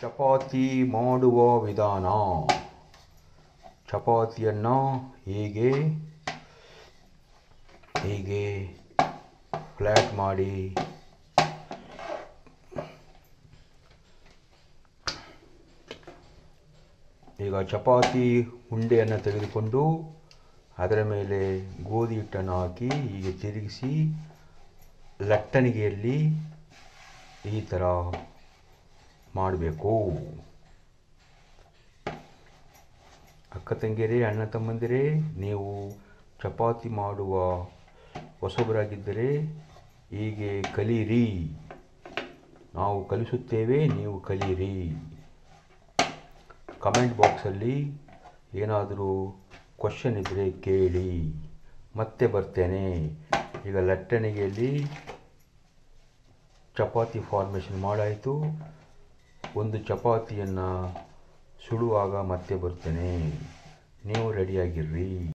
ಚಪಾತಿ ಮಾಡುವ ವಿಧಾನ ಚಪಾತಿಯನ್ನು ಹೀಗೆ ಹೀಗೆ ಫ್ಲ್ಯಾಟ್ ಮಾಡಿ ಈಗ ಚಪಾತಿ ಉಂಡೆಯನ್ನು ತೆಗೆದುಕೊಂಡು ಅದರ ಮೇಲೆ ಗೋಧಿ ಹಿಟ್ಟನ್ನು ಹಾಕಿ ಹೀಗೆ ತಿರುಗಿಸಿ ಲಟ್ಟಣಿಗೆಯಲ್ಲಿ ಈ ಥರ ಮಾಡಬೇಕು ಅಕ್ಕ ತಂಗಿಯರೇ ಅಣ್ಣ ತಮ್ಮಂದಿರೇ ನೀವು ಚಪಾತಿ ಮಾಡುವ ಹೊಸಬರಾಗಿದ್ದರೆ ಹೀಗೆ ಕಲೀರಿ ನಾವು ಕಲಿಸುತ್ತೇವೆ ನೀವು ಕಲೀರಿ ಕಮೆಂಟ್ ಬಾಕ್ಸಲ್ಲಿ ಏನಾದರೂ ಕ್ವಶನ್ ಇದ್ದರೆ ಕೇಳಿ ಮತ್ತೆ ಬರ್ತೇನೆ ಈಗ ಲಟ್ಟಣಿಗೆಯಲ್ಲಿ ಚಪಾತಿ ಫಾರ್ಮೇಷನ್ ಮಾಡಾಯಿತು ಒಂದು ಚಪಾತಿಯನ್ನು ಸುಡುವಾಗ ಮತ್ತೆ ಬರ್ತೇನೆ ನೀವು ರೆಡಿಯಾಗಿರ್ರಿ